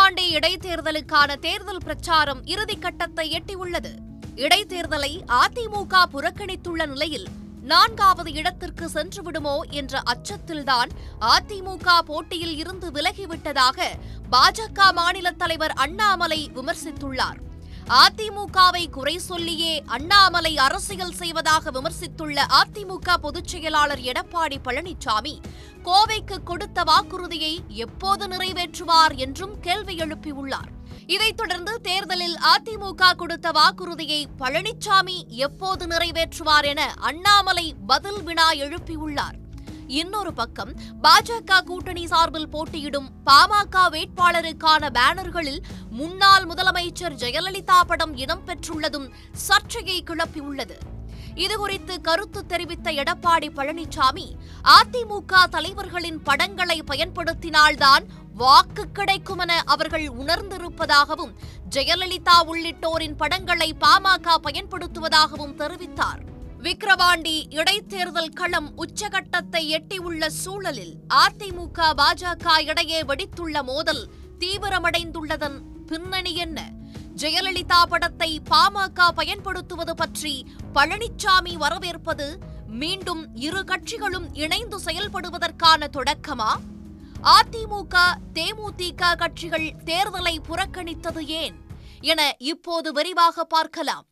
விக்கிரவாண்டி இடைத்தேர்தலுக்கான தேர்தல் பிரச்சாரம் இறுதிக்கட்டத்தை எட்டியுள்ளது இடைத்தேர்தலை அதிமுக புறக்கணித்துள்ள நிலையில் நான்காவது இடத்திற்கு சென்று விடுமோ என்ற அச்சத்தில்தான் அதிமுக போட்டியில் இருந்து விலகிவிட்டதாக பாஜக மாநில தலைவர் அண்ணாமலை விமர்சித்துள்ளார் அதிமுகவை குறை சொல்லியே அண்ணாமலை அரசியல் செய்வதாக விமர்சித்துள்ள அதிமுக பொதுச் செயலாளர் எடப்பாடி பழனிசாமி கோவைக்கு கொடுத்த வாக்குறுதியை எப்போது நிறைவேற்றுவார் என்றும் கேள்வி எழுப்பியுள்ளார் இதைத் தொடர்ந்து தேர்தலில் அதிமுக கொடுத்த வாக்குறுதியை பழனிசாமி எப்போது நிறைவேற்றுவார் என அண்ணாமலை பதில் வினா எழுப்பியுள்ளார் இன்னொரு பக்கம் பாஜக கூட்டணி சார்பில் போட்டியிடும் பாமக வேட்பாளருக்கான பேனர்களில் முன்னாள் முதலமைச்சர் ஜெயலலிதா படம் இடம்பெற்றுள்ளதும் சர்ச்சையை கிளப்பியுள்ளது இதுகுறித்து கருத்து தெரிவித்த எடப்பாடி பழனிசாமி அதிமுக தலைவர்களின் படங்களை பயன்படுத்தினால்தான் வாக்கு கிடைக்கும் என அவர்கள் உணர்ந்திருப்பதாகவும் ஜெயலலிதா உள்ளிட்டோரின் படங்களை பாமக பயன்படுத்துவதாகவும் தெரிவித்தார் விக்கிரவாண்டி இடைத்தேர்தல் களம் உச்சகட்டத்தை எட்டியுள்ள சூழலில் அதிமுக பாஜக இடையே வெடித்துள்ள மோதல் தீவிரமடைந்துள்ளதன் பின்னணி என்ன ஜெயலலிதா படத்தை பாமக பயன்படுத்துவது பற்றி பழனிசாமி வரவேற்பது மீண்டும் இரு கட்சிகளும் இணைந்து செயல்படுவதற்கான தொடக்கமா அதிமுக தேமுதிக கட்சிகள் தேர்தலை புறக்கணித்தது ஏன் என இப்போது விரிவாக பார்க்கலாம்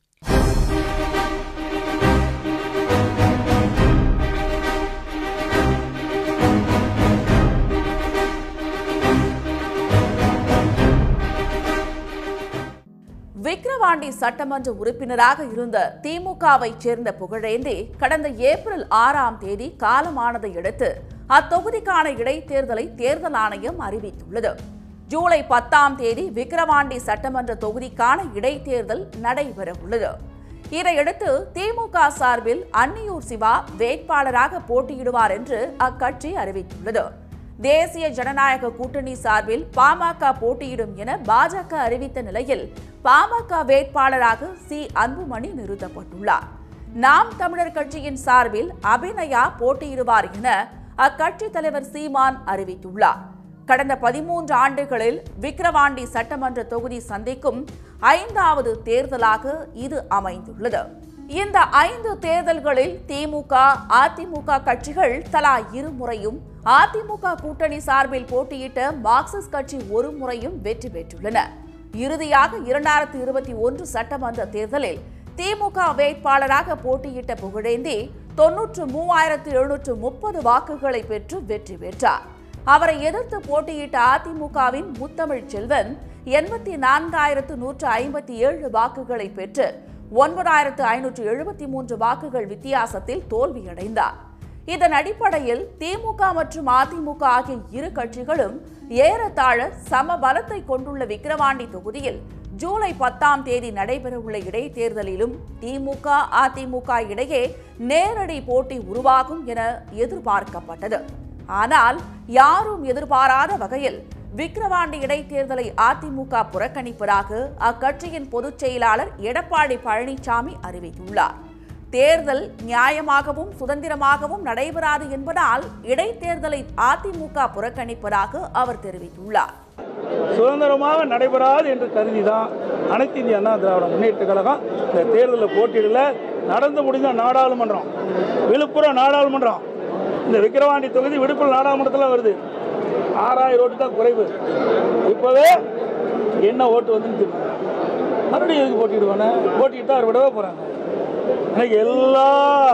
விக்கிரவாண்டி சட்டமன்ற உறுப்பினராக இருந்த திமுகவை சேர்ந்த புகழேந்தி கடந்த ஏப்ரல் ஆறாம் தேதி காலமானதை அடுத்து அத்தொகுதிக்கான இடைத்தேர்தலை தேர்தல் ஆணையம் அறிவித்துள்ளது ஜூலை பத்தாம் தேதி விக்கிரவாண்டி சட்டமன்ற தொகுதிக்கான இடைத்தேர்தல் நடைபெற உள்ளது இதையடுத்து திமுக சார்பில் அன்னியூர் சிவா வேட்பாளராக போட்டியிடுவார் என்று அக்கட்சி அறிவித்துள்ளது தேசிய ஜனநாயக கூட்டணி சார்பில் பாமக போட்டியிடும் என பாஜக அறிவித்த நிலையில் பாமக வேட்பாளராக சி அன்புமணி நிறுத்தப்பட்டுள்ளார் நாம் தமிழர் கட்சியின் சார்பில் அபிநயா போட்டியிடுவார் என அக்கட்சி தலைவர் சீமான் அறிவித்துள்ளார் கடந்த பதிமூன்று ஆண்டுகளில் விக்கிரவாண்டி சட்டமன்ற தொகுதி சந்திக்கும் ஐந்தாவது தேர்தலாக இது அமைந்துள்ளது இந்த ஐந்து தேர்தல்களில் திமுக அதிமுக கட்சிகள் தலா இரு முறையும் அதிமுக கூட்டணி சார்பில் போட்டியிட்ட மார்க்சிஸ்ட் கட்சி ஒரு முறையும் வெற்றி பெற்றுள்ளன இறுதியாக இரண்டாயிரத்தி இருபத்தி ஒன்று சட்டமன்ற தேர்தலில் திமுக வேட்பாளராக போட்டியிட்ட புகழேந்தி தொன்னூற்று மூவாயிரத்து எழுநூற்று முப்பது வாக்குகளை பெற்று வெற்றி பெற்றார் அவரை எதிர்த்து போட்டியிட்ட அதிமுகவின் முத்தமிழ் செல்வன் எண்பத்தி நான்காயிரத்து நூற்று ஐம்பத்தி ஏழு வாக்குகளை பெற்று ஒன்பதாயிரத்து ஐநூற்று எழுபத்தி மூன்று வாக்குகள் வித்தியாசத்தில் தோல்வியடைந்தார் இதன் அடிப்படையில் திமுக மற்றும் அதிமுக ஆகிய இரு கட்சிகளும் ஏறத்தாழ சம பலத்தை கொண்டுள்ள விக்கிரவாண்டி தொகுதியில் ஜூலை பத்தாம் தேதி நடைபெறவுள்ள இடைத்தேர்தலிலும் திமுக அதிமுக இடையே நேரடி போட்டி உருவாகும் என எதிர்பார்க்கப்பட்டது ஆனால் யாரும் எதிர்பாராத வகையில் விக்கிரவாண்டி இடைத்தேர்தலை அதிமுக புறக்கணிப்பதாக அக்கட்சியின் பொதுச் செயலாளர் எடப்பாடி பழனிசாமி அறிவித்துள்ளார் தேர்தல் நியாயமாகவும் சுதந்திரமாகவும் நடைபெறாது என்பதால் இடைத்தேர்தலை அதிமுக புறக்கணிப்பதாக அவர் தெரிவித்துள்ளார் சுதந்திரமாக நடைபெறாது என்று கருதி தான் அனைத்து இந்திய அண்ணா திராவிட முன்னேற்ற கழகம் இந்த தேர்தலில் போட்டியிடல நடந்து முடிந்த நாடாளுமன்றம் விழுப்புரம் நாடாளுமன்றம் இந்த விக்கிரவாண்டி தொகுதி விழுப்புரம் நாடாளுமன்றத்தில் வருது ஆறாயிரம் ஓட்டு தான் குறைவு இப்போவே என்ன ஓட்டு வந்துன்னு தெரியும் மறுபடியும் எதுக்கு போட்டிடுவானே போட்டிட்டு அவர் விடவே போகிறாங்க எனக்கு எல்லா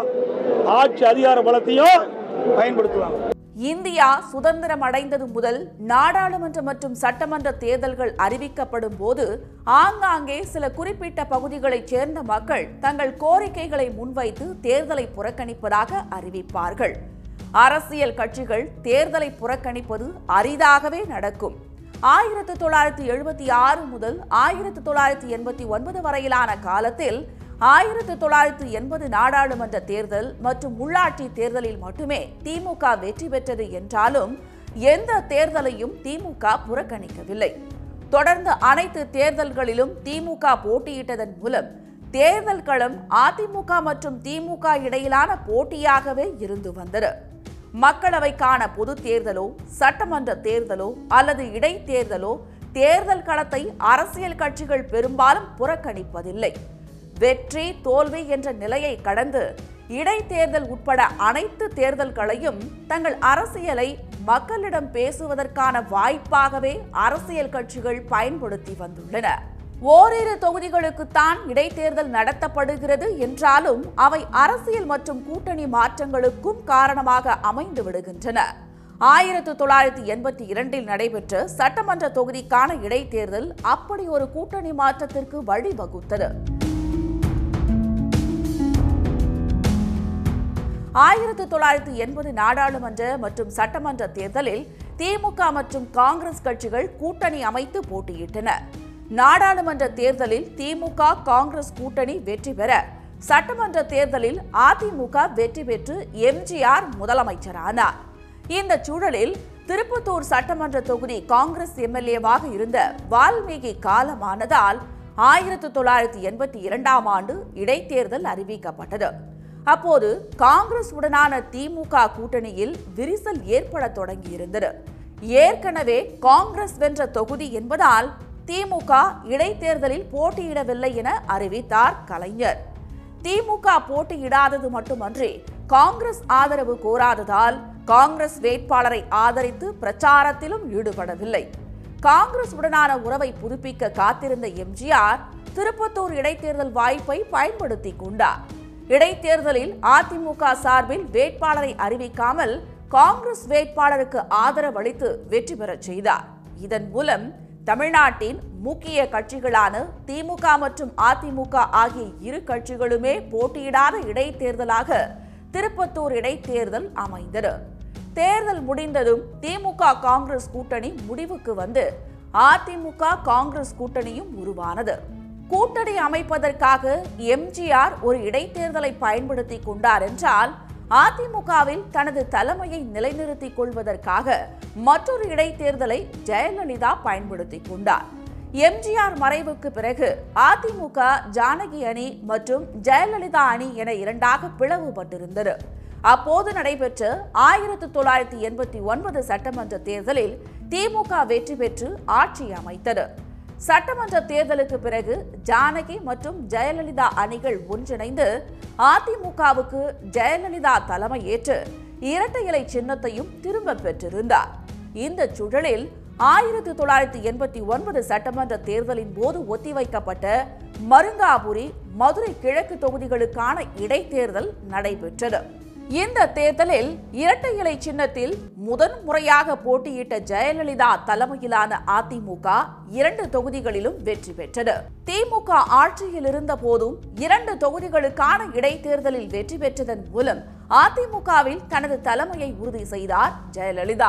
ஆட்சி அதிகார பலத்தையும் பயன்படுத்துவாங்க இந்தியா சுதந்திரம் அடைந்தது முதல் நாடாளுமன்ற மற்றும் சட்டமன்ற தேர்தல்கள் அறிவிக்கப்படும் போது ஆங்காங்கே சில குறிப்பிட்ட பகுதிகளைச் சேர்ந்த மக்கள் தங்கள் கோரிக்கைகளை முன்வைத்து தேர்தலை புறக்கணிப்பதாக அறிவிப்பார்கள் அரசியல் கட்சிகள் தேர்தலை புறக்கணிப்பது அரிதாகவே நடக்கும் ஆயிரத்து தொள்ளாயிரத்தி எழுபத்தி ஆறு முதல் ஆயிரத்து தொள்ளாயிரத்தி எண்பத்தி ஒன்பது வரையிலான காலத்தில் ஆயிரத்து தொள்ளாயிரத்து எண்பது நாடாளுமன்ற தேர்தல் மற்றும் உள்ளாட்சி தேர்தலில் மட்டுமே திமுக வெற்றி பெற்றது என்றாலும் எந்த தேர்தலையும் திமுக புறக்கணிக்கவில்லை தொடர்ந்து அனைத்து தேர்தல்களிலும் திமுக போட்டியிட்டதன் மூலம் தேர்தல் களம் அதிமுக மற்றும் திமுக இடையிலான போட்டியாகவே இருந்து வந்தது மக்களவைக்கான பொது தேர்தலோ சட்டமன்ற தேர்தலோ அல்லது இடைத்தேர்தலோ தேர்தல் களத்தை அரசியல் கட்சிகள் பெரும்பாலும் புறக்கணிப்பதில்லை வெற்றி தோல்வி என்ற நிலையை கடந்து இடைத்தேர்தல் உட்பட அனைத்து தேர்தல்களையும் தங்கள் அரசியலை மக்களிடம் பேசுவதற்கான வாய்ப்பாகவே அரசியல் கட்சிகள் பயன்படுத்தி வந்துள்ளன ஓரிரு தொகுதிகளுக்குத்தான் இடைத்தேர்தல் நடத்தப்படுகிறது என்றாலும் அவை அரசியல் மற்றும் கூட்டணி மாற்றங்களுக்கும் காரணமாக அமைந்து விடுகின்றன ஆயிரத்து தொள்ளாயிரத்தி எண்பத்தி இரண்டில் நடைபெற்ற சட்டமன்ற தொகுதிக்கான இடைத்தேர்தல் அப்படி ஒரு கூட்டணி மாற்றத்திற்கு வழிவகுத்தது ஆயிரத்து தொள்ளாயிரத்து எண்பது நாடாளுமன்ற மற்றும் சட்டமன்ற தேர்தலில் திமுக மற்றும் காங்கிரஸ் கட்சிகள் கூட்டணி அமைத்து போட்டியிட்டன நாடாளுமன்ற தேர்தலில் திமுக காங்கிரஸ் கூட்டணி வெற்றி பெற சட்டமன்ற தேர்தலில் அதிமுக வெற்றி பெற்று எம்ஜிஆர் முதலமைச்சரானார் இந்த சூழலில் திருப்பத்தூர் சட்டமன்ற தொகுதி காங்கிரஸ் எம்எல்ஏவாக இருந்த வால்மீகி காலமானதால் ஆயிரத்து தொள்ளாயிரத்தி எண்பத்தி இரண்டாம் ஆண்டு இடைத்தேர்தல் அறிவிக்கப்பட்டது அப்போது காங்கிரஸ் உடனான திமுக கூட்டணியில் விரிசல் ஏற்பட தொடங்கியிருந்தது ஏற்கனவே காங்கிரஸ் வென்ற தொகுதி என்பதால் திமுக இடைத்தேர்தலில் போட்டியிடவில்லை என அறிவித்தார் கலைஞர் திமுக போட்டியிடாதது மட்டுமன்றி காங்கிரஸ் ஆதரவு கோராததால் காங்கிரஸ் வேட்பாளரை ஆதரித்து பிரச்சாரத்திலும் ஈடுபடவில்லை காங்கிரஸ் உடனான உறவை புதுப்பிக்க காத்திருந்த எம்ஜிஆர் திருப்பத்தூர் இடைத்தேர்தல் வாய்ப்பை பயன்படுத்திக் கொண்டார் இடைத்தேர்தலில் அதிமுக சார்பில் வேட்பாளரை அறிவிக்காமல் காங்கிரஸ் வேட்பாளருக்கு ஆதரவளித்து வெற்றி பெறச் செய்தார் இதன் மூலம் தமிழ்நாட்டின் முக்கிய கட்சிகளான திமுக மற்றும் அதிமுக ஆகிய இரு கட்சிகளுமே போட்டியிடாத இடைத்தேர்தலாக திருப்பத்தூர் இடைத்தேர்தல் அமைந்தது தேர்தல் முடிந்ததும் திமுக காங்கிரஸ் கூட்டணி முடிவுக்கு வந்து அதிமுக காங்கிரஸ் கூட்டணியும் உருவானது கூட்டணி அமைப்பதற்காக எம்ஜிஆர் ஒரு இடைத்தேர்தலை பயன்படுத்தி கொண்டார் என்றால் அதிமுகவில் தனது தலைமையை நிலைநிறுத்திக் கொள்வதற்காக மற்றொரு இடைத்தேர்தலை ஜெயலலிதா பயன்படுத்திக் கொண்டார் எம்ஜிஆர் மறைவுக்கு பிறகு அதிமுக ஜானகி அணி மற்றும் ஜெயலலிதா அணி என இரண்டாக பிளவுபட்டிருந்தது அப்போது நடைபெற்ற ஆயிரத்து தொள்ளாயிரத்தி எண்பத்தி ஒன்பது சட்டமன்ற தேர்தலில் திமுக வெற்றி பெற்று ஆட்சி அமைத்தது சட்டமன்ற தேர்தலுக்கு பிறகு ஜானகி மற்றும் ஜெயலலிதா அணிகள் ஒன்றிணைந்து அதிமுகவுக்கு ஜெயலலிதா தலைமை ஏற்று இரட்டை இலை சின்னத்தையும் திரும்ப பெற்றிருந்தார் இந்த சூழலில் ஆயிரத்தி தொள்ளாயிரத்தி எண்பத்தி ஒன்பது சட்டமன்ற தேர்தலின் போது ஒத்திவைக்கப்பட்ட மருங்காபுரி மதுரை கிழக்கு தொகுதிகளுக்கான இடைத்தேர்தல் நடைபெற்றது இந்த தேர்தலில் இரட்டை இலை சின்னத்தில் முதன் முறையாக போட்டியிட்ட ஜெயலலிதா தலைமையிலான அதிமுக இரண்டு தொகுதிகளிலும் வெற்றி பெற்றது திமுக ஆட்சியில் இருந்த போதும் இரண்டு தொகுதிகளுக்கான இடைத்தேர்தலில் வெற்றி பெற்றதன் மூலம் அதிமுகவில் தனது தலைமையை உறுதி செய்தார் ஜெயலலிதா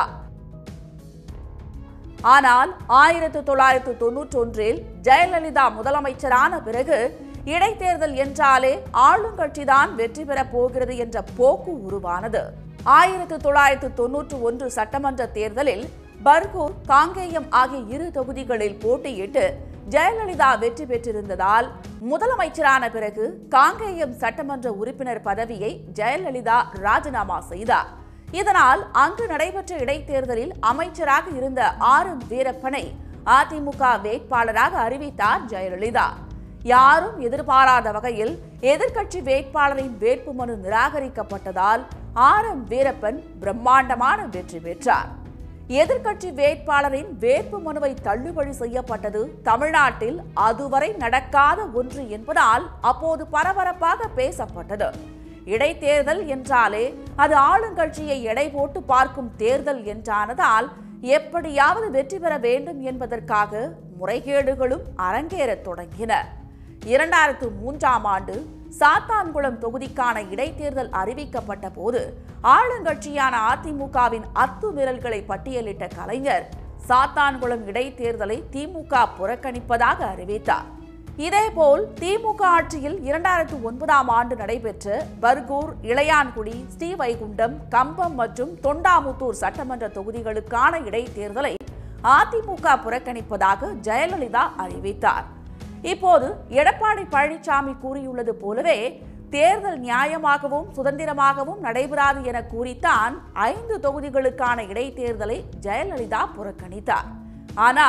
ஆனால் ஆயிரத்து தொள்ளாயிரத்து தொன்னூற்றி ஒன்றில் ஜெயலலிதா முதலமைச்சரான பிறகு இடைத்தேர்தல் என்றாலே ஆளுங்கட்சிதான் வெற்றி பெறப் போகிறது என்ற போக்கு உருவானது ஆயிரத்து தொள்ளாயிரத்து தொன்னூற்று ஒன்று சட்டமன்ற தேர்தலில் பர்கூர் காங்கேயம் ஆகிய இரு தொகுதிகளில் போட்டியிட்டு ஜெயலலிதா வெற்றி பெற்றிருந்ததால் முதலமைச்சரான பிறகு காங்கேயம் சட்டமன்ற உறுப்பினர் பதவியை ஜெயலலிதா ராஜினாமா செய்தார் இதனால் அங்கு நடைபெற்ற இடைத்தேர்தலில் அமைச்சராக இருந்த ஆர் எம் வீரப்பனை அதிமுக வேட்பாளராக அறிவித்தார் ஜெயலலிதா யாரும் எதிர்பாராத வகையில் எதிர்க்கட்சி வேட்பாளரின் வேட்புமனு நிராகரிக்கப்பட்டதால் ஆர் எம் வீரப்பன் பிரம்மாண்டமான வெற்றி பெற்றார் எதிர்க்கட்சி வேட்பாளரின் வேட்பு மனுவை தள்ளுபடி செய்யப்பட்டது தமிழ்நாட்டில் அதுவரை நடக்காத ஒன்று என்பதால் அப்போது பரபரப்பாக பேசப்பட்டது இடைத்தேர்தல் என்றாலே அது ஆளுங்கட்சியை எடை போட்டு பார்க்கும் தேர்தல் என்றானதால் எப்படியாவது வெற்றி பெற வேண்டும் என்பதற்காக முறைகேடுகளும் அரங்கேறத் தொடங்கின இரண்டாயிரத்து மூன்றாம் ஆண்டு சாத்தான்குளம் தொகுதிக்கான இடைத்தேர்தல் அறிவிக்கப்பட்ட போது ஆளுங்கட்சியான அதிமுகவின் அத்துமீறல்களை பட்டியலிட்ட கலைஞர் சாத்தான்குளம் இடைத்தேர்தலை திமுக புறக்கணிப்பதாக அறிவித்தார் இதேபோல் திமுக ஆட்சியில் இரண்டாயிரத்து ஒன்பதாம் ஆண்டு நடைபெற்ற பர்கூர் இளையான்குடி ஸ்ரீவைகுண்டம் கம்பம் மற்றும் தொண்டாமுத்தூர் சட்டமன்ற தொகுதிகளுக்கான இடைத்தேர்தலை அதிமுக புறக்கணிப்பதாக ஜெயலலிதா அறிவித்தார் இப்போது எடப்பாடி பழனிசாமி கூறியுள்ளது போலவே தேர்தல் நியாயமாகவும் சுதந்திரமாகவும் நடைபெறாது என கூறித்தான் ஐந்து தொகுதிகளுக்கான இடைத்தேர்தலை ஜெயலலிதா புறக்கணித்தார் ஆனால்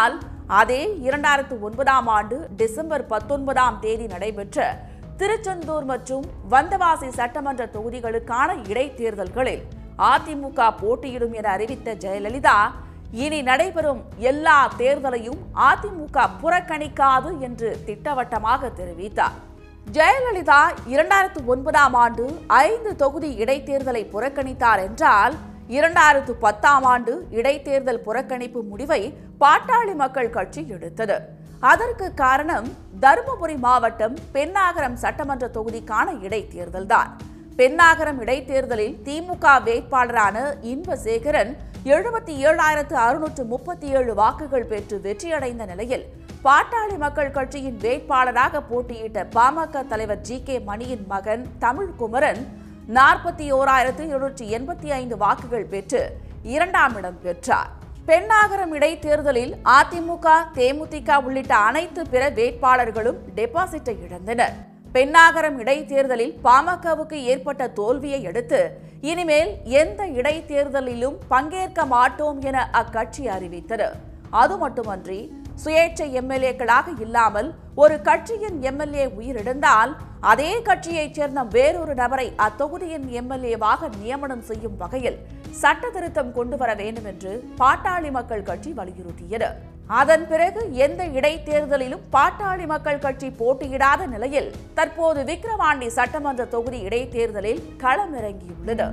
அதே இரண்டாயிரத்து ஒன்பதாம் ஆண்டு டிசம்பர் பத்தொன்பதாம் தேதி நடைபெற்ற திருச்செந்தூர் மற்றும் வந்தவாசி சட்டமன்ற தொகுதிகளுக்கான இடைத்தேர்தல்களில் அதிமுக போட்டியிடும் என அறிவித்த ஜெயலலிதா இனி நடைபெறும் எல்லா தேர்தலையும் அதிமுக புறக்கணிக்காது என்று திட்டவட்டமாக தெரிவித்தார் ஜெயலலிதா இரண்டாயிரத்து ஒன்பதாம் ஆண்டு ஐந்து தொகுதி இடைத்தேர்தலை புறக்கணித்தார் என்றால் இரண்டாயிரத்து பத்தாம் ஆண்டு இடைத்தேர்தல் புறக்கணிப்பு முடிவை பாட்டாளி மக்கள் கட்சி எடுத்தது அதற்கு காரணம் தருமபுரி மாவட்டம் பென்னாகரம் சட்டமன்ற தொகுதிக்கான இடைத்தேர்தல்தான் பென்னாகரம் இடைத்தேர்தலில் திமுக வேட்பாளரான இன்பசேகரன் எழுபத்தி ஏழாயிரத்து அறுநூற்று முப்பத்தி ஏழு வாக்குகள் பெற்று வெற்றியடைந்த நிலையில் பாட்டாளி மக்கள் கட்சியின் வேட்பாளராக போட்டியிட்ட பாமக தலைவர் ஜி கே மணியின் மகன் தமிழ்குமரன் நாற்பத்தி ஓராயிரத்து இருநூற்றி எண்பத்தி ஐந்து வாக்குகள் பெற்று இரண்டாம் இடம் பெற்றார் பெண்ணாகரம் இடைத்தேர்தலில் அதிமுக தேமுதிக உள்ளிட்ட அனைத்து பிற வேட்பாளர்களும் டெபாசிட்டை இழந்தனர் பெண்ணாகரம் இடைத்தேர்தலில் பாமகவுக்கு ஏற்பட்ட தோல்வியை அடுத்து இனிமேல் எந்த இடைத்தேர்தலிலும் பங்கேற்க மாட்டோம் என அக்கட்சி அறிவித்தது அது மட்டுமன்றி சுயேட்சை எம்எல்ஏக்களாக இல்லாமல் ஒரு கட்சியின் எம்எல்ஏ உயிரிழந்தால் அதே கட்சியைச் சேர்ந்த வேறொரு நபரை அத்தொகுதியின் எம்எல்ஏவாக நியமனம் செய்யும் வகையில் சட்ட திருத்தம் கொண்டு வர வேண்டும் என்று பாட்டாளி மக்கள் கட்சி வலியுறுத்தியது அதன் பிறகு எந்த இடைத்தேர்தலிலும் பாட்டாளி மக்கள் கட்சி போட்டியிடாத நிலையில் தற்போது விக்கிரவாண்டி சட்டமன்ற தொகுதி இடைத்தேர்தலில் களமிறங்கியுள்ளது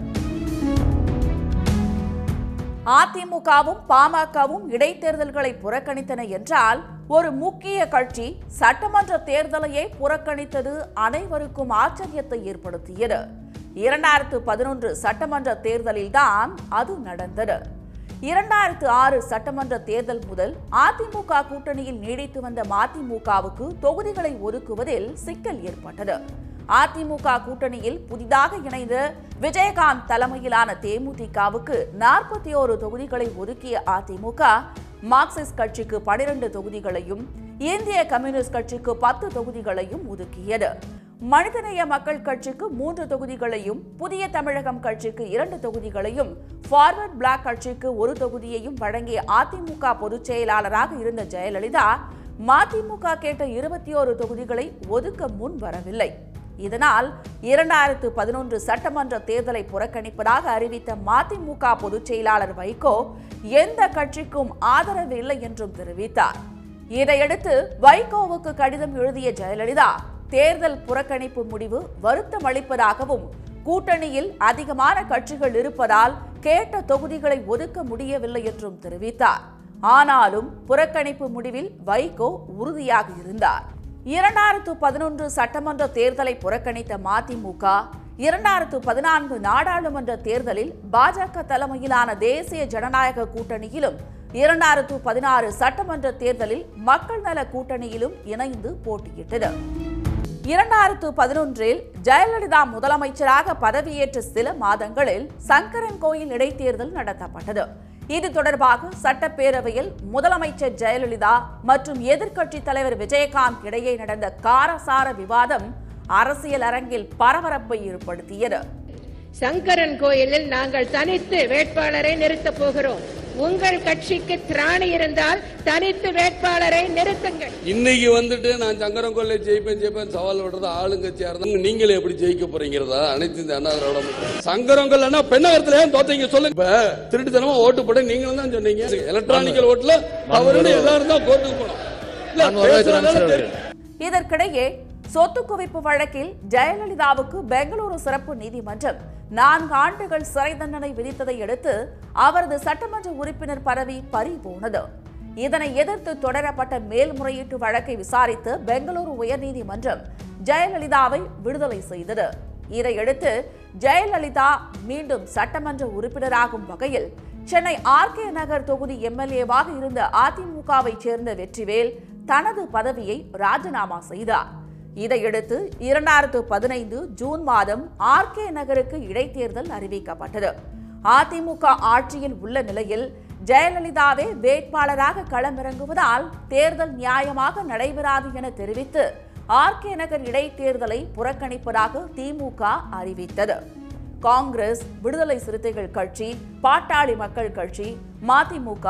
அதிமுகவும் பாமகவும் இடைத்தேர்தல்களை புறக்கணித்தன என்றால் ஒரு முக்கிய கட்சி சட்டமன்ற தேர்தலையே புறக்கணித்தது அனைவருக்கும் ஆச்சரியத்தை ஏற்படுத்தியது இரண்டாயிரத்து பதினொன்று சட்டமன்ற தேர்தலில்தான் அது நடந்தது இரண்டாயிரத்து ஆறு சட்டமன்ற தேர்தல் முதல் அதிமுக கூட்டணியில் நீடித்து வந்த மதிமுகவுக்கு தொகுதிகளை ஒதுக்குவதில் சிக்கல் ஏற்பட்டது அதிமுக கூட்டணியில் புதிதாக இணைந்த விஜயகாந்த் தலைமையிலான தேமுதிகவுக்கு நாற்பத்தி ஓரு தொகுதிகளை ஒதுக்கிய அதிமுக மார்க்சிஸ்ட் கட்சிக்கு பனிரெண்டு தொகுதிகளையும் இந்திய கம்யூனிஸ்ட் கட்சிக்கு பத்து தொகுதிகளையும் ஒதுக்கியது மனிதநேய மக்கள் கட்சிக்கு மூன்று தொகுதிகளையும் புதிய தமிழகம் கட்சிக்கு இரண்டு தொகுதிகளையும் ஃபார்வர்ட் பிளாக் கட்சிக்கு ஒரு தொகுதியையும் வழங்கிய அதிமுக பொதுச் செயலாளராக இருந்த ஜெயலலிதா மதிமுக கேட்ட இருபத்தி ஓரு தொகுதிகளை ஒதுக்க முன் வரவில்லை இதனால் இரண்டாயிரத்து பதினொன்று சட்டமன்ற தேர்தலை புறக்கணிப்பதாக அறிவித்த மதிமுக பொதுச் செயலாளர் வைகோ எந்த கட்சிக்கும் ஆதரவு இல்லை என்றும் தெரிவித்தார் இதையடுத்து வைகோவுக்கு கடிதம் எழுதிய ஜெயலலிதா தேர்தல் புறக்கணிப்பு முடிவு வருத்தம் அளிப்பதாகவும் கூட்டணியில் அதிகமான கட்சிகள் இருப்பதால் கேட்ட தொகுதிகளை ஒதுக்க முடியவில்லை என்றும் தெரிவித்தார் ஆனாலும் புறக்கணிப்பு முடிவில் வைகோ உறுதியாக இருந்தார் இரண்டாயிரத்து பதினொன்று சட்டமன்ற தேர்தலை புறக்கணித்த மதிமுக இரண்டாயிரத்து பதினான்கு நாடாளுமன்ற தேர்தலில் பாஜக தலைமையிலான தேசிய ஜனநாயக கூட்டணியிலும் இரண்டாயிரத்து பதினாறு சட்டமன்ற தேர்தலில் மக்கள் நல கூட்டணியிலும் இணைந்து போட்டியிட்டது இரண்டாயிரத்து பதினொன்றில் ஜெயலலிதா முதலமைச்சராக பதவியேற்ற சில மாதங்களில் சங்கரன் கோயில் இடைத்தேர்தல் நடத்தப்பட்டது இது தொடர்பாக சட்டப்பேரவையில் முதலமைச்சர் ஜெயலலிதா மற்றும் எதிர்க்கட்சித் தலைவர் விஜயகாந்த் இடையே நடந்த காரசார விவாதம் அரசியல் அரங்கில் பரபரப்பை ஏற்படுத்தியது சங்கரன் கோயிலில் நாங்கள் தனித்து வேட்பாளரை நிறுத்தப் போகிறோம் உங்கள் கட்சிக்கு திராணி இருந்தால் தனித்து வேட்பாளரை நிறுத்துங்கள் இன்னைக்கு வந்துட்டு நான் சங்கரங்கொல்லை ஜெயிப்பேன் ஜெயிப்பேன் சவால் விடுறது ஆளுங்கட்சியா இருந்தா நீங்களே எப்படி ஜெயிக்க போறீங்கிறதா அனைத்து இந்த அண்ணா திராவிட முன்னேற்ற- சங்கரங்கொல்லைன்னா பெண்ணகரத்துல ஏன் தோத்தீங்க சொல்லுங்க இப்ப திருட்டுத்தனமா ஓட்டு போட நீங்களும் தான் சொன்னீங்க எலக்ட்ரானிக்கல் ஓட்டுல அவருடைய எல்லாரும் தான் கோர்ட்டுக்கு போனோம் இல்ல பேசுறதுனால தெரியும் இதற்கிடையே சொத்து குவிப்பு வழக்கில் ஜெயலலிதாவுக்கு பெங்களூரு சிறப்பு நீதிமன்றம் நான்கு ஆண்டுகள் சிறை தண்டனை விதித்ததை அடுத்து அவரது சட்டமன்ற உறுப்பினர் பதவி பறிபோனது இதனை எதிர்த்து தொடரப்பட்ட மேல்முறையீட்டு வழக்கை விசாரித்து பெங்களூரு உயர்நீதிமன்றம் ஜெயலலிதாவை விடுதலை செய்தது இதையடுத்து ஜெயலலிதா மீண்டும் சட்டமன்ற உறுப்பினராகும் வகையில் சென்னை ஆர்கே நகர் தொகுதி எம்எல்ஏவாக இருந்த அதிமுகவைச் சேர்ந்த வெற்றிவேல் தனது பதவியை ராஜினாமா செய்தார் இதையடுத்து இரண்டாயிரத்து பதினைந்து ஜூன் மாதம் ஆர்கே நகருக்கு இடைத்தேர்தல் அறிவிக்கப்பட்டது அதிமுக ஆட்சியில் உள்ள நிலையில் ஜெயலலிதாவே வேட்பாளராக களமிறங்குவதால் தேர்தல் நியாயமாக நடைபெறாது என தெரிவித்து ஆர்கே நகர் இடைத்தேர்தலை புறக்கணிப்பதாக திமுக அறிவித்தது காங்கிரஸ் விடுதலை சிறுத்தைகள் கட்சி பாட்டாளி மக்கள் கட்சி மதிமுக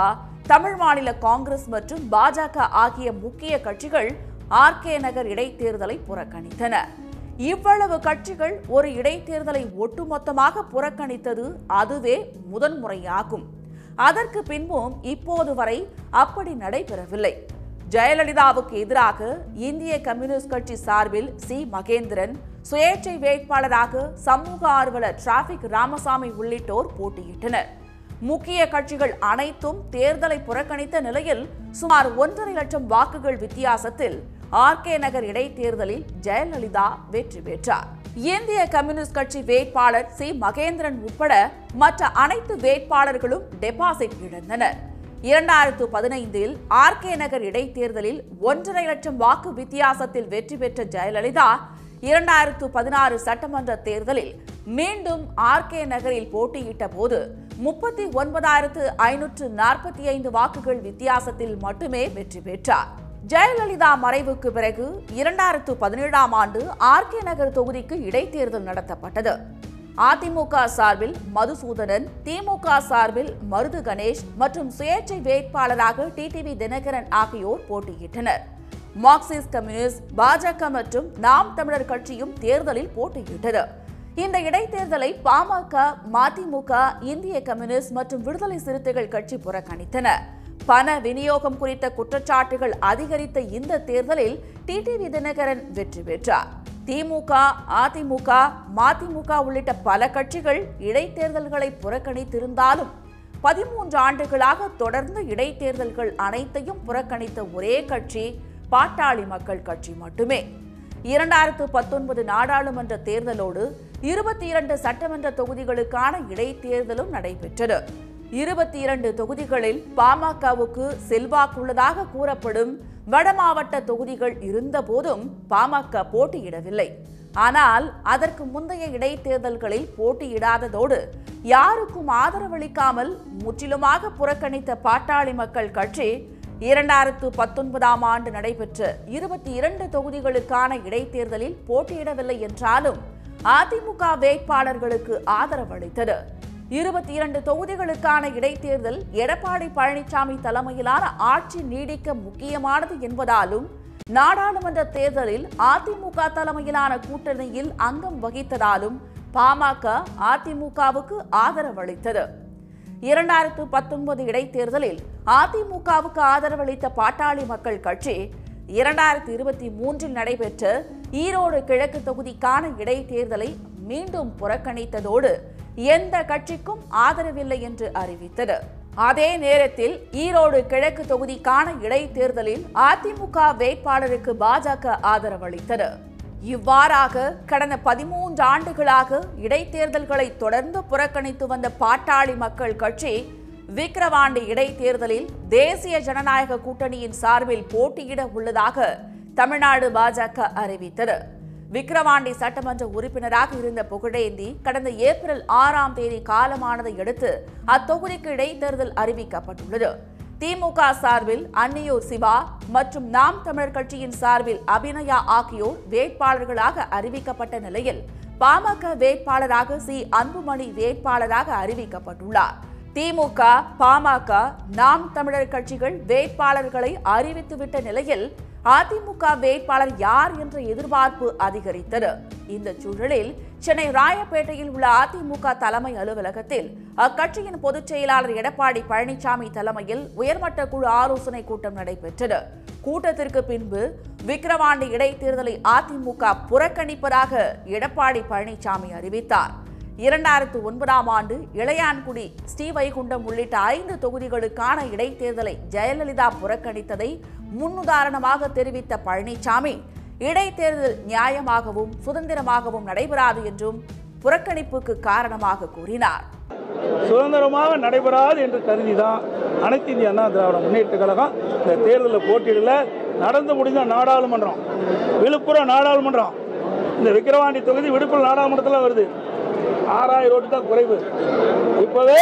தமிழ் மாநில காங்கிரஸ் மற்றும் பாஜக ஆகிய முக்கிய கட்சிகள் ஆர்கே நகர் இடைத்தேர்தலை புறக்கணித்தன இவ்வளவு கட்சிகள் ஒரு இடைத்தேர்தலை ஒட்டுமொத்தமாக புறக்கணித்தது அதுவே முதன்முறையாகும் அதற்கு பின்பும் இப்போது வரை அப்படி நடைபெறவில்லை ஜெயலலிதாவுக்கு எதிராக இந்திய கம்யூனிஸ்ட் கட்சி சார்பில் சி மகேந்திரன் சுயேட்சை வேட்பாளராக சமூக ஆர்வலர் டிராபிக் ராமசாமி உள்ளிட்டோர் போட்டியிட்டனர் முக்கிய கட்சிகள் அனைத்தும் தேர்தலை புறக்கணித்த நிலையில் சுமார் ஒன்றரை லட்சம் வாக்குகள் வித்தியாசத்தில் ஆர்கே நகர் இடைத்தேர்தலில் ஜெயலலிதா வெற்றி பெற்றார் இந்திய கம்யூனிஸ்ட் கட்சி வேட்பாளர் சி மகேந்திரன் உட்பட மற்ற அனைத்து வேட்பாளர்களும் டெபாசிட் இழந்தனர் இரண்டாயிரத்து பதினைந்தில் ஆர்கே நகர் இடைத்தேர்தலில் ஒன்றரை லட்சம் வாக்கு வித்தியாசத்தில் வெற்றி பெற்ற ஜெயலலிதா இரண்டாயிரத்து பதினாறு சட்டமன்ற தேர்தலில் மீண்டும் ஆர்கே நகரில் போட்டியிட்ட போது முப்பத்தி ஒன்பதாயிரத்து ஐநூற்று நாற்பத்தி ஐந்து வாக்குகள் வித்தியாசத்தில் மட்டுமே வெற்றி பெற்றார் ஜெயலலிதா மறைவுக்கு பிறகு இரண்டாயிரத்து பதினேழாம் ஆண்டு ஆர்கே நகர் தொகுதிக்கு இடைத்தேர்தல் நடத்தப்பட்டது அதிமுக சார்பில் மதுசூதனன் திமுக சார்பில் மருது கணேஷ் மற்றும் சுயேட்சை வேட்பாளராக டிடிவி தினகரன் ஆகியோர் போட்டியிட்டனர் மார்க்சிஸ்ட் கம்யூனிஸ்ட் பாஜக மற்றும் நாம் தமிழர் கட்சியும் தேர்தலில் போட்டியிட்டது இந்த இடைத்தேர்தலை பாமக மதிமுக இந்திய கம்யூனிஸ்ட் மற்றும் விடுதலை சிறுத்தைகள் கட்சி புறக்கணித்தன பண விநியோகம் குறித்த குற்றச்சாட்டுகள் அதிகரித்த இந்த தேர்தலில் டிடிவி தினகரன் வெற்றி பெற்றார் திமுக அதிமுக மதிமுக உள்ளிட்ட பல கட்சிகள் இடைத்தேர்தல்களை புறக்கணித்திருந்தாலும் பதிமூன்று ஆண்டுகளாக தொடர்ந்து இடைத்தேர்தல்கள் அனைத்தையும் புறக்கணித்த ஒரே கட்சி பாட்டாளி மக்கள் கட்சி மட்டுமே இரண்டாயிரத்து பத்தொன்பது நாடாளுமன்ற தேர்தலோடு இருபத்தி இரண்டு சட்டமன்ற தொகுதிகளுக்கான இடைத்தேர்தலும் நடைபெற்றது இருபத்தி இரண்டு தொகுதிகளில் பாமகவுக்கு செல்வாக்குள்ளதாக கூறப்படும் வடமாவட்ட தொகுதிகள் இருந்தபோதும் பாமக போட்டியிடவில்லை ஆனால் அதற்கு முந்தைய இடைத்தேர்தல்களில் போட்டியிடாததோடு யாருக்கும் ஆதரவளிக்காமல் முற்றிலுமாக புறக்கணித்த பாட்டாளி மக்கள் கட்சி இரண்டாயிரத்து பத்தொன்பதாம் ஆண்டு நடைபெற்ற இருபத்தி இரண்டு தொகுதிகளுக்கான இடைத்தேர்தலில் போட்டியிடவில்லை என்றாலும் அதிமுக வேட்பாளர்களுக்கு ஆதரவளித்தது இருபத்தி இரண்டு தொகுதிகளுக்கான இடைத்தேர்தல் எடப்பாடி பழனிசாமி தலைமையிலான ஆட்சி நீடிக்க முக்கியமானது என்பதாலும் நாடாளுமன்ற தேர்தலில் அதிமுக தலைமையிலான கூட்டணியில் அங்கம் வகித்ததாலும் பாமக அதிமுகவுக்கு ஆதரவளித்தது இரண்டாயிரத்து பத்தொன்பது இடைத்தேர்தலில் அதிமுகவுக்கு ஆதரவளித்த பாட்டாளி மக்கள் கட்சி இரண்டாயிரத்தி இருபத்தி மூன்றில் நடைபெற்ற ஈரோடு கிழக்கு தொகுதிக்கான இடைத்தேர்தலை மீண்டும் புறக்கணித்ததோடு எந்த கட்சிக்கும் ஆதரவில்லை என்று அறிவித்தது அதே நேரத்தில் ஈரோடு கிழக்கு தொகுதிக்கான இடைத்தேர்தலில் அதிமுக வேட்பாளருக்கு பாஜக ஆதரவளித்தது இவ்வாறாக கடந்த பதிமூன்று ஆண்டுகளாக இடைத்தேர்தல்களை தொடர்ந்து புறக்கணித்து வந்த பாட்டாளி மக்கள் கட்சி விக்கிரவாண்டி இடைத்தேர்தலில் தேசிய ஜனநாயக கூட்டணியின் சார்பில் போட்டியிட உள்ளதாக தமிழ்நாடு பாஜக அறிவித்தது விக்கிரவாண்டி சட்டமன்ற உறுப்பினராக இருந்த புகழேந்தி கடந்த ஏப்ரல் ஆறாம் தேதி காலமானதை அடுத்து அத்தொகுதிக்கு இடைத்தேர்தல் அறிவிக்கப்பட்டுள்ளது திமுக சார்பில் அன்னியூர் சிவா மற்றும் நாம் தமிழர் கட்சியின் சார்பில் அபிநயா ஆகியோர் வேட்பாளர்களாக அறிவிக்கப்பட்ட நிலையில் பாமக வேட்பாளராக சி அன்புமணி வேட்பாளராக அறிவிக்கப்பட்டுள்ளார் திமுக பாமக நாம் தமிழர் கட்சிகள் வேட்பாளர்களை அறிவித்துவிட்ட நிலையில் அதிமுக வேட்பாளர் யார் என்ற எதிர்பார்ப்பு அதிகரித்தது இந்த சூழலில் சென்னை ராயப்பேட்டையில் உள்ள அதிமுக தலைமை அலுவலகத்தில் அக்கட்சியின் பொதுச் செயலாளர் எடப்பாடி பழனிசாமி தலைமையில் உயர்மட்ட குழு ஆலோசனை கூட்டம் நடைபெற்றது கூட்டத்திற்கு பின்பு விக்கிரவாண்டி இடைத்தேர்தலை அதிமுக புறக்கணிப்பதாக எடப்பாடி பழனிசாமி அறிவித்தார் இரண்டாயிரத்து ஒன்பதாம் ஆண்டு இளையான்குடி ஸ்ரீவைகுண்டம் உள்ளிட்ட ஐந்து தொகுதிகளுக்கான இடைத்தேர்தலை ஜெயலலிதா புறக்கணித்ததை முன்னுதாரணமாக தெரிவித்த பழனிசாமி இடைத்தேர்தல் நியாயமாகவும் சுதந்திரமாகவும் நடைபெறாது என்றும் புறக்கணிப்புக்கு காரணமாக கூறினார் சுதந்திரமாக நடைபெறாது என்று கருதி தான் அனைத்து இந்திய அண்ணா திராவிட முன்னேற்ற கழகம் இந்த தேர்தலில் போட்டியிடல நடந்து முடிந்த நாடாளுமன்றம் விழுப்புரம் நாடாளுமன்றம் இந்த விக்கிரவாண்டி தொகுதி விழுப்புரம் நாடாளுமன்றத்தில் வருது ஆறாயிரம் ஓட்டு தான் குறைவு இப்போவே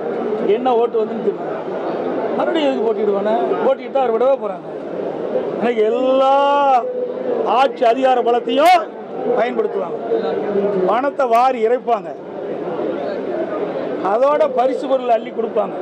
என்ன ஓட்டு வந்துன்னு தெரியும் மறுபடியும் எதுக்கு போட்டிடுவானே போட்டிட்டா அவர் விடவே போகிறாங்க இன்னைக்கு எல்லா ஆட்சி அதிகார பலத்தையும் பயன்படுத்துவாங்க பணத்தை வாரி இறைப்பாங்க அதோட பரிசு பொருள் அள்ளி கொடுப்பாங்க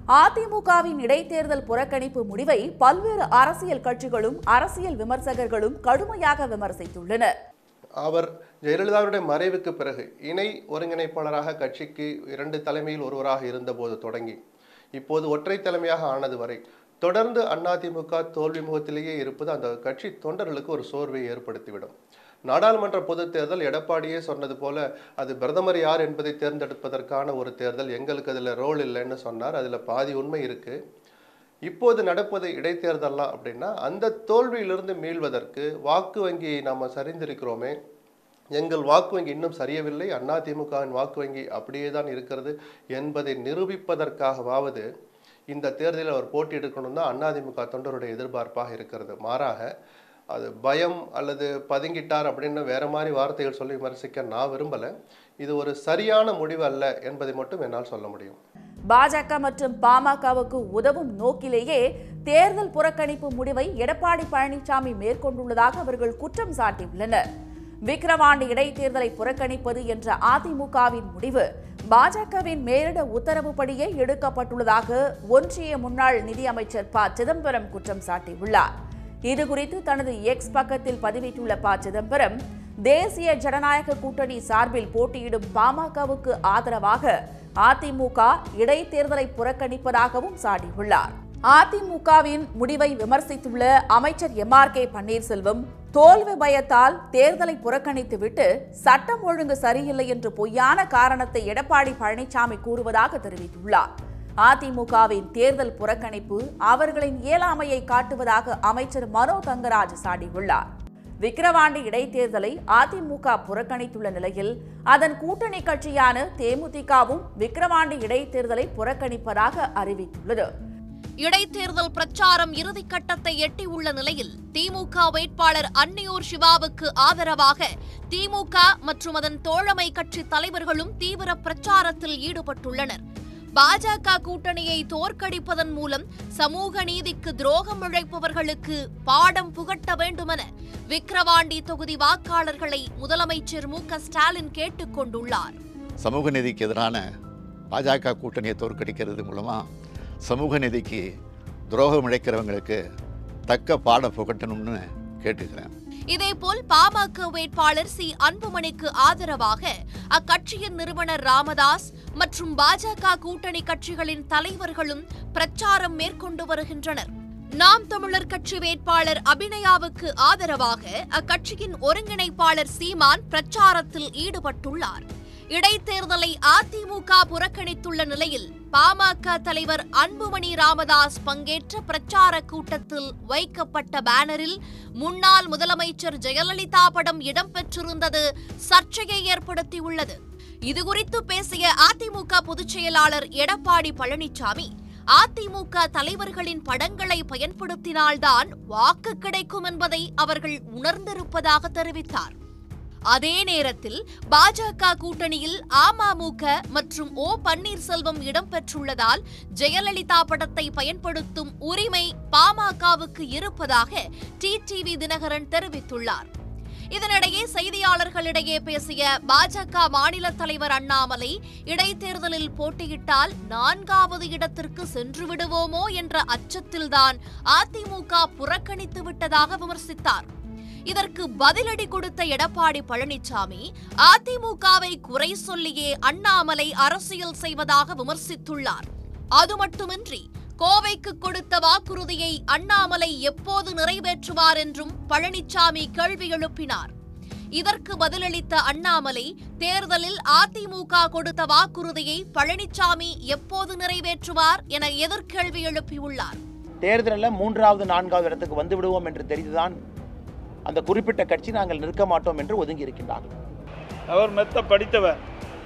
அதிமுகவின் இடைத்தேர்தல் புறக்கணிப்பு முடிவை பல்வேறு அரசியல் கட்சிகளும் அரசியல் விமர்சகர்களும் கடுமையாக விமர்சித்துள்ளனர் அவர் ஜெயலலிதாவுடைய மறைவுக்கு பிறகு இணை ஒருங்கிணைப்பாளராக கட்சிக்கு இரண்டு தலைமையில் ஒருவராக இருந்தபோது தொடங்கி இப்போது ஒற்றை தலைமையாக ஆனது வரை தொடர்ந்து அதிமுக தோல்வி முகத்திலேயே இருப்பது அந்த கட்சி தொண்டர்களுக்கு ஒரு சோர்வை ஏற்படுத்திவிடும் நாடாளுமன்ற பொதுத் தேர்தல் எடப்பாடியே சொன்னது போல அது பிரதமர் யார் என்பதை தேர்ந்தெடுப்பதற்கான ஒரு தேர்தல் எங்களுக்கு அதில் ரோல் இல்லைன்னு சொன்னார் அதில் பாதி உண்மை இருக்கு இப்போது நடப்பது இடைத்தேர்தல்லாம் அப்படின்னா அந்த தோல்வியிலிருந்து மீள்வதற்கு வாக்கு வங்கியை நாம் சரிந்திருக்கிறோமே எங்கள் வாக்கு வங்கி இன்னும் சரியவில்லை அதிமுகவின் வாக்கு வங்கி அப்படியே தான் இருக்கிறது என்பதை நிரூபிப்பதற்காகவாவது இந்த தேர்தலில் அவர் போட்டியிடணும் தான் அதிமுக தொண்டருடைய எதிர்பார்ப்பாக இருக்கிறது மாறாக அது பயம் அல்லது பதுங்கிட்டார் அப்படின்னு வேற மாதிரி வார்த்தைகள் சொல்லி விமர்சிக்க நான் விரும்பலை இது ஒரு சரியான முடிவு அல்ல என்பதை மட்டும் என்னால் சொல்ல முடியும் பாஜக மற்றும் பாமகவுக்கு உதவும் நோக்கிலேயே தேர்தல் புறக்கணிப்பு முடிவை எடப்பாடி பழனிசாமி மேற்கொண்டுள்ளதாக அவர்கள் குற்றம் சாட்டியுள்ளனர் விக்கிரவாண்டி இடைத்தேர்தலை புறக்கணிப்பது என்ற அதிமுகவின் முடிவு பாஜகவின் மேலிட உத்தரவுப்படியே எடுக்கப்பட்டுள்ளதாக ஒன்றிய முன்னாள் நிதியமைச்சர் ப சிதம்பரம் குற்றம் சாட்டியுள்ளார் இதுகுறித்து தனது எக்ஸ் பக்கத்தில் பதிவிட்டுள்ள ப சிதம்பரம் தேசிய ஜனநாயக கூட்டணி சார்பில் போட்டியிடும் பாமகவுக்கு ஆதரவாக அதிமுக இடைத்தேர்தலை புறக்கணிப்பதாகவும் சாடியுள்ளார் அதிமுகவின் முடிவை விமர்சித்துள்ள அமைச்சர் எம் ஆர் கே பன்னீர்செல்வம் தோல்வி பயத்தால் தேர்தலை புறக்கணித்துவிட்டு சட்டம் ஒழுங்கு சரியில்லை என்று பொய்யான காரணத்தை எடப்பாடி பழனிசாமி கூறுவதாக தெரிவித்துள்ளார் அதிமுகவின் தேர்தல் புறக்கணிப்பு அவர்களின் இயலாமையை காட்டுவதாக அமைச்சர் மனோ தங்கராஜ் சாடியுள்ளார் விக்கிரவாண்டி இடைத்தேர்தலை அதிமுக புறக்கணித்துள்ள நிலையில் அதன் கூட்டணி கட்சியான தேமுதிகவும் விக்கிரவாண்டி இடைத்தேர்தலை புறக்கணிப்பதாக அறிவித்துள்ளது இடைத்தேர்தல் பிரச்சாரம் இறுதிக்கட்டத்தை எட்டியுள்ள நிலையில் திமுக வேட்பாளர் அன்னியூர் சிவாவுக்கு ஆதரவாக திமுக மற்றும் அதன் தோழமை கட்சி தலைவர்களும் தீவிர பிரச்சாரத்தில் ஈடுபட்டுள்ளனர் பாஜக கூட்டணியை தோற்கடிப்பதன் மூலம் சமூக நீதிக்கு துரோகம் இழைப்பவர்களுக்கு பாடம் புகட்ட வேண்டுமென விக்கிரவாண்டி தொகுதி வாக்காளர்களை முதலமைச்சர் மு க ஸ்டாலின் கேட்டுக் கொண்டுள்ளார் சமூக நீதிக்கு எதிரான பாஜக கூட்டணியை தோற்கடிக்கிறது மூலமாக சமூக நீதிக்கு துரோகம் இழைக்கிறவங்களுக்கு தக்க பாடம் புகட்டணும்னு கேட்டுக்கிறேன் இதேபோல் பாமக வேட்பாளர் சி அன்புமணிக்கு ஆதரவாக அக்கட்சியின் நிறுவனர் ராமதாஸ் மற்றும் பாஜக கூட்டணி கட்சிகளின் தலைவர்களும் பிரச்சாரம் மேற்கொண்டு வருகின்றனர் நாம் தமிழர் கட்சி வேட்பாளர் அபிநயாவுக்கு ஆதரவாக அக்கட்சியின் ஒருங்கிணைப்பாளர் சீமான் பிரச்சாரத்தில் ஈடுபட்டுள்ளார் இடைத்தேர்தலை அதிமுக புறக்கணித்துள்ள நிலையில் பாமக தலைவர் அன்புமணி ராமதாஸ் பங்கேற்ற பிரச்சார கூட்டத்தில் வைக்கப்பட்ட பேனரில் முன்னாள் முதலமைச்சர் ஜெயலலிதா படம் இடம்பெற்றிருந்தது சர்ச்சையை ஏற்படுத்தியுள்ளது இதுகுறித்து பேசிய அதிமுக பொதுச் செயலாளர் எடப்பாடி பழனிசாமி அதிமுக தலைவர்களின் படங்களை பயன்படுத்தினால்தான் வாக்கு கிடைக்கும் என்பதை அவர்கள் உணர்ந்திருப்பதாக தெரிவித்தார் அதே நேரத்தில் பாஜக கூட்டணியில் அமமுக மற்றும் ஓ பன்னீர்செல்வம் இடம்பெற்றுள்ளதால் ஜெயலலிதா படத்தை பயன்படுத்தும் உரிமை பாமகவுக்கு இருப்பதாக டிடிவி தினகரன் தெரிவித்துள்ளார் இதனிடையே செய்தியாளர்களிடையே பேசிய பாஜக மாநில தலைவர் அண்ணாமலை இடைத்தேர்தலில் போட்டியிட்டால் நான்காவது இடத்திற்கு சென்று விடுவோமோ என்ற அச்சத்தில்தான் அதிமுக புறக்கணித்து விட்டதாக விமர்சித்தார் இதற்கு பதிலடி கொடுத்த எடப்பாடி பழனிசாமி அதிமுகவை குறை சொல்லியே அண்ணாமலை அரசியல் செய்வதாக விமர்சித்துள்ளார் அது மட்டுமின்றி கோவைக்கு கொடுத்த வாக்குறுதியை அண்ணாமலை எப்போது நிறைவேற்றுவார் என்றும் பழனிசாமி கேள்வி எழுப்பினார் இதற்கு பதிலளித்த அண்ணாமலை தேர்தலில் அதிமுக கொடுத்த வாக்குறுதியை பழனிசாமி எப்போது நிறைவேற்றுவார் என எதிர்கேள்வி எழுப்பியுள்ளார் தேர்தலில் மூன்றாவது நான்காவது இடத்துக்கு வந்து விடுவோம் என்று தெரிந்துதான் அந்த குறிப்பிட்ட கட்சி நாங்கள் நிற்க மாட்டோம் என்று ஒதுங்கி இருக்கின்றார்கள் அவர் மெத்த படித்தவர்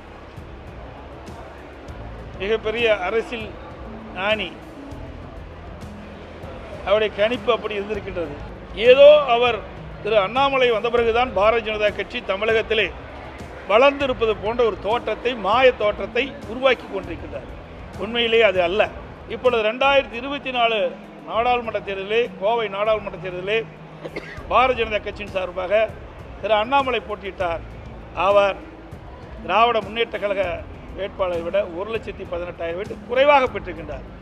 மிகப்பெரிய அரசியல் ஞானி அவருடைய கணிப்பு அப்படி இருந்திருக்கின்றது ஏதோ அவர் திரு அண்ணாமலை வந்த பிறகுதான் பாரதிய ஜனதா கட்சி தமிழகத்திலே வளர்ந்திருப்பது போன்ற ஒரு தோற்றத்தை மாய தோற்றத்தை உருவாக்கி கொண்டிருக்கிறார் உண்மையிலே அது அல்ல இப்பொழுது ரெண்டாயிரத்தி இருபத்தி நாலு நாடாளுமன்ற தேர்தலிலே கோவை நாடாளுமன்ற தேர்தலிலே பாரதிய ஜனதா கட்சியின் சார்பாக திரு அண்ணாமலை போட்டியிட்டார் அவர் திராவிட முன்னேற்ற கழக வேட்பாளரை விட ஒரு லட்சத்தி பதினெட்டாயிரம் வீட்டு குறைவாக பெற்றிருக்கின்றார்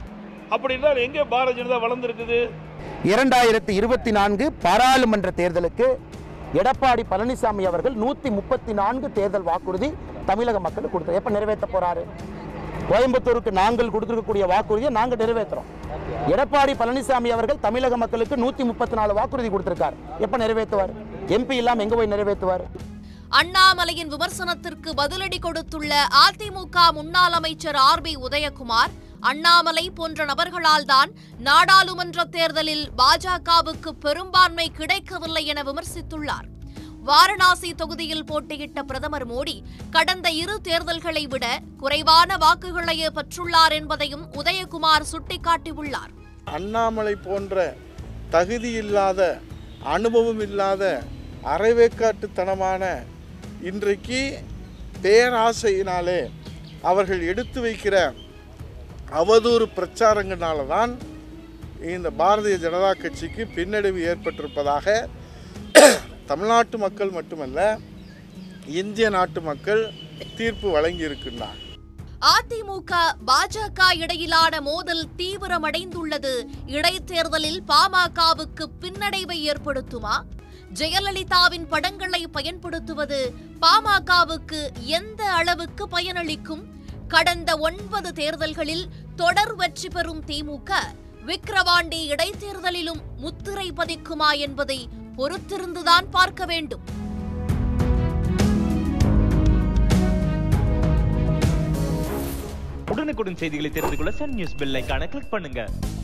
அப்படி என்றால் எங்கே பாரதிய ஜனதா வளர்ந்துருக்குது இரண்டாயிரத்தி இருபத்தி நான்கு பாராளுமன்ற தேர்தலுக்கு எடப்பாடி பழனிசாமி அவர்கள் நூத்தி முப்பத்தி நான்கு தேர்தல் வாக்குறுதி தமிழக மக்களுக்கு கொடுத்தார் எப்ப நிறைவேற்ற போறாரு கோயம்புத்தூருக்கு நாங்கள் கொடுத்திருக்கக்கூடிய வாக்குறுதியை நாங்க நிறைவேற்றுறோம் எடப்பாடி பழனிசாமி அவர்கள் தமிழக மக்களுக்கு நூத்தி முப்பத்தி நாலு வாக்குறுதி கொடுத்திருக்கார் எப்ப நிறைவேற்றுவார் எம்பி இல்லாம எங்க போய் நிறைவேற்றுவார் அண்ணாமலையின் விமர்சனத்திற்கு பதிலடி கொடுத்துள்ள அதிமுக முன்னாள் அமைச்சர் ஆர் பி உதயகுமார் அண்ணாமலை போன்ற நபர்களால் தான் நாடாளுமன்ற தேர்தலில் பாஜகவுக்கு பெரும்பான்மை கிடைக்கவில்லை என விமர்சித்துள்ளார் வாரணாசி தொகுதியில் போட்டியிட்ட பிரதமர் மோடி கடந்த இரு தேர்தல்களை விட குறைவான வாக்குகளையே பெற்றுள்ளார் என்பதையும் உதயகுமார் சுட்டிக்காட்டியுள்ளார் அண்ணாமலை போன்ற தகுதி இல்லாத அனுபவம் இல்லாத அரைவேக்காட்டுத்தனமான இன்றைக்கு பேராசையினாலே அவர்கள் எடுத்து வைக்கிற அவதூறு பிரச்சாரங்களால தான் இந்த பாரதிய ஜனதா கட்சிக்கு பின்னடைவு ஏற்பட்டிருப்பதாக தமிழ்நாட்டு மக்கள் மட்டுமல்ல இந்திய நாட்டு மக்கள் தீர்ப்பு வழங்கியிருக்கின்றார் அதிமுக பாஜக இடையிலான மோதல் தீவிரமடைந்துள்ளது இடைத்தேர்தலில் பாமகவுக்கு பின்னடைவை ஏற்படுத்துமா ஜெயலலிதாவின் படங்களை பயன்படுத்துவது பாமகவுக்கு எந்த அளவுக்கு பயனளிக்கும் கடந்த ஒன்பது தேர்தல்களில் தொடர் வெற்றி பெறும் திமுக விக்கிரவாண்டி இடைத்தேர்தலிலும் முத்திரை பதிக்குமா என்பதை பொறுத்திருந்துதான் பார்க்க வேண்டும் உடனுக்குடன் செய்திகளை தெரிந்து கொள்ள சன் நியூஸ் பெல் ஐகானை கிளிக் பண்ணுங்க